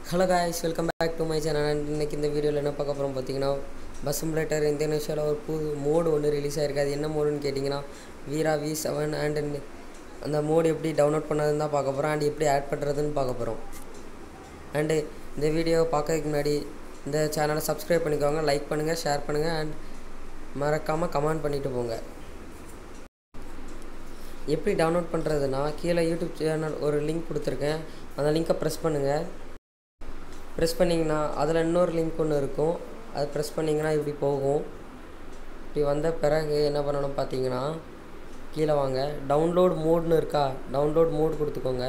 hello guys welcome back to my channel இன்னைக்கு இந்த வீடியோவில் என்ன பார்க்க போகிறோம் பார்த்தீங்கன்னா பஸ் சிமுலேட்டர் இந்தோனேஷியாவில் ஒரு புது மோடு ஒன்று ரிலீஸ் ஆயிருக்கு அது என்ன மோடுன்னு கேட்டிங்கன்னா வீரா வி செவன் அண்ட் அந்த மோடு எப்படி டவுன்லோட் பண்ணதுன்னு தான் பார்க்க போகிறோம் அண்ட் எப்படி ஆட் பண்ணுறதுன்னு பார்க்க போகிறோம் அண்டு இந்த வீடியோவை பார்க்கறதுக்கு முன்னாடி இந்த சேனலை சப்ஸ்கிரைப் பண்ணிக்கோங்க லைக் பண்ணுங்கள் ஷேர் பண்ணுங்கள் அண்ட் மறக்காமல் கமெண்ட் பண்ணிட்டு போங்க எப்படி டவுன்லோட் பண்ணுறதுனா கீழே யூடியூப் சேனல் ஒரு லிங்க் கொடுத்துருக்கேன் அந்த லிங்க்கை ப்ரெஸ் பண்ணுங்கள் ப்ரெஸ் பண்ணிங்கன்னா அதில் இன்னொரு லிங்க் ஒன்று இருக்கும் அது ப்ரெஸ் பண்ணிங்கன்னா இப்படி போகும் இப்படி வந்த பிறகு என்ன பண்ணணும் பார்த்தீங்கன்னா கீழே வாங்க டவுன்லோட் மோட்னு இருக்கா டவுன்லோட் மோடு கொடுத்துக்கோங்க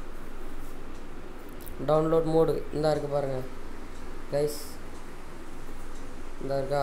டவுன்லோட் மோடு இந்தா இருக்குது பாருங்கள் கைஸ் இந்த இருக்கா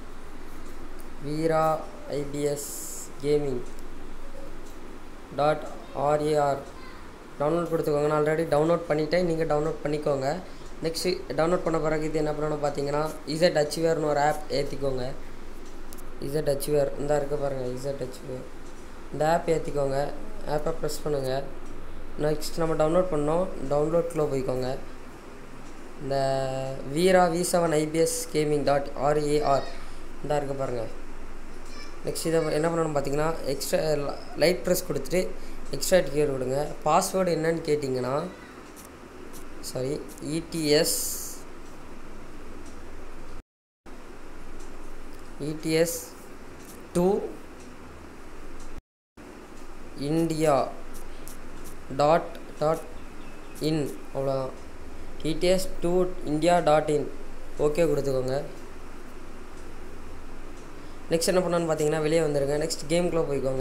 Veera IPS gaming dot RAR download கொடுத்துக்கோங்க நான் ஆல்ரெடி டவுன்லோட் பண்ணிட்டேன் நீங்கள் டவுன்லோட் பண்ணிக்கோங்க நெக்ஸ்ட்டு டவுன்லோட் பண்ண பிறகு இது என்ன பண்ணணும் பார்த்தீங்கன்னா இசட் அச்சீவர்னு ஒரு ஆப் ஏற்றிக்கோங்க இசட் அச்சீவர் இந்த இருக்க பாருங்கள் இசட் அச்சீவர் இந்த ஆப் ஏற்றிக்கோங்க ஆப்பை ப்ரெஸ் பண்ணுங்கள் நெக்ஸ்ட் நம்ம டவுன்லோட் பண்ணோம் டவுன்லோட்குள்ளே போய்க்கோங்க இந்த Veera V seven IPS gaming dot RAR இந்த இருக்க பாருங்கள் நெக்ஸ்ட் இதை என்ன பண்ணணும் பார்த்தீங்கன்னா எக்ஸ்ட்ரா லைட் ப்ரெஸ் கொடுத்துட்டு எக்ஸ்ட்ரா டிக்கெட் கொடுங்க பாஸ்வேர்டு என்னன்னு கேட்டிங்கன்னா sorry ETS ETS two India dot dot in அவ்வளோதான் ETS two India dot in okay கொடுத்துக்கோங்க நெக்ஸ்ட் என்ன பண்ணணும்னு பார்த்தீங்கன்னா வெளியே வந்துடுங்க நெக்ஸ்ட் கேம்குள்ளே போய்க்கோங்க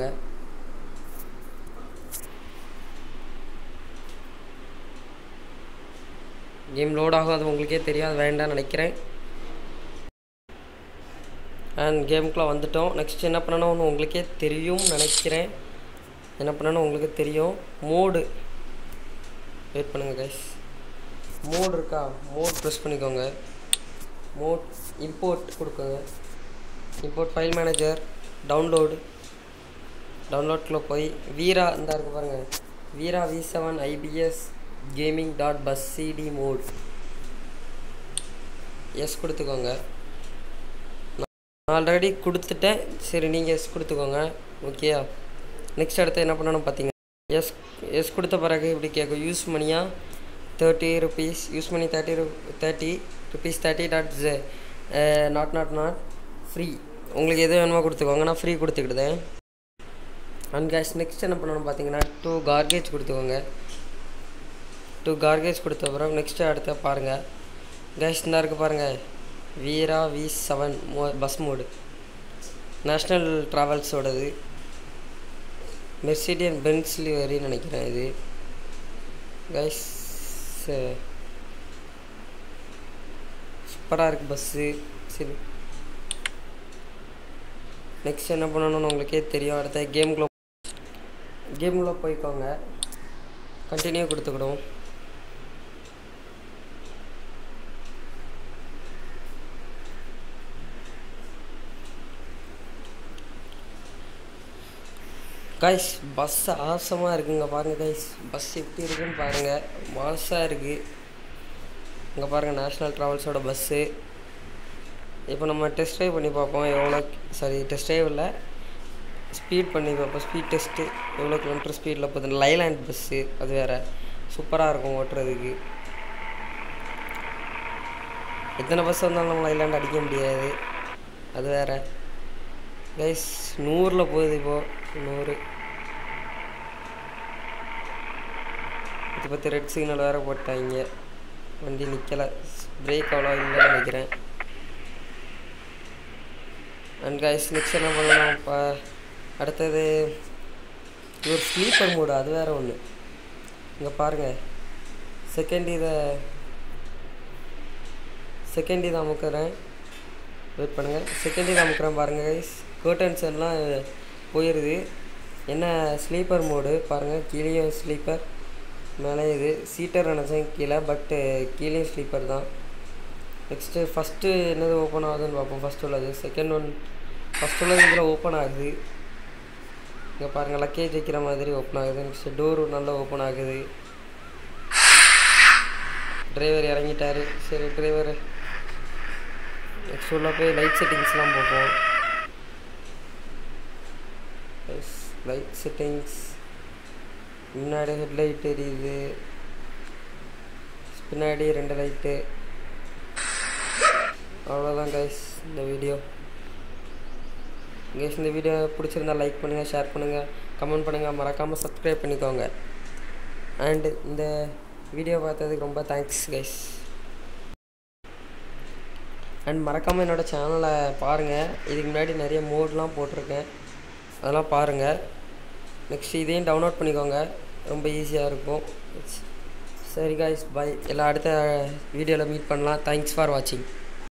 கேம் லோட் ஆகும் அது உங்களுக்கே தெரியாது வேண்டாம்னு நினைக்கிறேன் அண்ட் கேமுக்குள்ளே வந்துட்டோம் நெக்ஸ்ட் என்ன பண்ணணும்னு உங்களுக்கே தெரியும் நினைக்கிறேன் என்ன பண்ணணும் உங்களுக்கு தெரியும் மோடு வெயிட் பண்ணுங்கள் கைஸ் மோடு இருக்கா மோட் ப்ரெஸ் பண்ணிக்கோங்க மோட் இம்போர்ட் கொடுக்குங்க இம்போர்ட் ஃபைல் மேனேஜர் டவுன்லோடு டவுன்லோட்குள்ளே போய் வீரா இந்த இருக்கு பாருங்கள் Veera V seven IPS gaming dot bus city mod S கொடுத்துக்கோங்க நான் ஆல்ரெடி கொடுத்துட்டேன் சரி நீங்கள் எஸ் கொடுத்துக்கோங்க ஓகேயா நெக்ஸ்ட் அடுத்து என்ன பண்ணணும் பார்த்தீங்க எஸ் எஸ் கொடுத்த பிறகு இப்படி கேட்கும் யூஸ் மணியாக thirty rupees use money thirty ரு thirty rupees thirty dot J not not not free உங்களுக்கு எது வேணுமோ கொடுத்துக்கோங்க நான் ஃப்ரீ கொடுத்துக்கிட்டேன் அண்ட் கேஷ் நெக்ஸ்ட் என்ன பண்ணணும் பார்த்தீங்கன்னா டூ கார்கேஜ் கொடுத்துக்கோங்க டூ கார்கேஜ் கொடுத்த பிறகு நெக்ஸ்ட்டு அடுத்த பாருங்கள் கேஷ் இந்த இருக்குது பாருங்கள் வீரா வி செவன் மோ பஸ் மோடு நேஷ்னல் ட்ராவல்ஸோடது மெர்சிடியன் பென்ஸ்லி வரின்னு நினைக்கிறேன் இது கைஸ் சூப்பராக இருக்குது பஸ்ஸு சரி நெக்ஸ்ட் என்ன பண்ணணும்னு உங்களுக்கே தெரியும் அடுத்த கேம்குள்ளே கேம்குள்ளே போய்க்கோங்க கண்டினியூ கொடுத்துக்கிடும் கைஸ் பஸ் ஆசமாக இருக்குங்க பாருங்கள் கைஸ் பஸ் எப்படி இருக்குன்னு பாருங்கள் மாசாக இருக்குது இங்கே பாருங்கள் நேஷ்னல் ட்ராவல்ஸோட பஸ்ஸு இப்போ நம்ம டெஸ்ட் ட்ரைவ் பண்ணி பார்ப்போம் எவ்வளோ சாரி டெஸ்ட் ட்ரைவ் இல்லை ஸ்பீட் பண்ணி பார்ப்போம் ஸ்பீட் டெஸ்ட்டு எவ்வளோ கிலோமீட்டர் ஸ்பீடில் போகுது லைலாண்ட் பஸ்ஸு அது வேறு சூப்பராக இருக்கும் ஓட்டுறதுக்கு எத்தனை பஸ் வந்தாலும் நம்ம லைலாண்ட் அடிக்க முடியாது அது வேறு கைஸ் நூறில் போகுது இப்போது நூறு இதை பற்றி ரெட் சிக்னல் வேறு போட்டாங்க வண்டி நிற்கலை பிரேக் அவ்வளோ இல்லைன்னு நினைக்கிறேன் அண்ட் கைஸ் நெக்ஸ்ட் என்ன பண்ணணும் இப்போ அடுத்தது ஒரு ஸ்லீப்பர் மூடு அது வேறு ஒன்று இங்கே பாருங்கள் செகண்ட் இதை செகண்ட் இதை அமுக்கிறேன் வெயிட் பண்ணுங்கள் செகண்ட் இதை அமுக்கிறேன் பாருங்கள் கைஸ் கர்டன்ஸ் எல்லாம் போயிடுது என்ன ஸ்லீப்பர் மோடு பாருங்கள் கீழேயும் ஸ்லீப்பர் மேலே இது சீட்டர் நினச்சேன் கீழே பட்டு கீழேயும் ஸ்லீப்பர் தான் நெக்ஸ்ட்டு ஃபஸ்ட்டு என்னது ஓப்பன் ஆகுதுன்னு பார்ப்போம் ஃபஸ்ட் உள்ளது செகண்ட் ஒன் ஃபஸ்ட் உள்ளது இதில் ஓப்பன் ஆகுது இங்கே பாருங்கள் லக்கேஜ் வைக்கிற மாதிரி ஓப்பன் ஆகுது நெக்ஸ்ட் டோரு நல்லா ஓப்பன் ஆகுது டிரைவர் இறங்கிட்டாரு சரி டிரைவர் நெக்ஸ்ட் உள்ள போய் லைட் செட்டிங்ஸ்லாம் பார்ப்போம் லைட் செட்டிங்ஸ் முன்னாடி ஹெட்லைட் எரியுது பின்னாடி ரெண்டு லைட்டு அவ்வளோதான் கைஸ் இந்த வீடியோ கைஸ் இந்த வீடியோ பிடிச்சிருந்தா லைக் பண்ணுங்கள் ஷேர் பண்ணுங்கள் கமெண்ட் பண்ணுங்கள் மறக்காமல் சப்ஸ்கிரைப் பண்ணிக்கோங்க அண்டு இந்த வீடியோ பார்த்ததுக்கு ரொம்ப தேங்க்ஸ் கைஸ் அண்ட் மறக்காமல் என்னோடய சேனலை பாருங்கள் இதுக்கு முன்னாடி நிறைய மோட்லாம் போட்டிருக்கேன் அதெல்லாம் பாருங்கள் நெக்ஸ்ட் இதையும் டவுன்லோட் பண்ணிக்கோங்க ரொம்ப ஈஸியாக இருக்கும் சரி காய்ஸ் பை எல்லாம் அடுத்த வீடியோவில் மீட் பண்ணலாம் தேங்க்ஸ் ஃபார் வாட்சிங்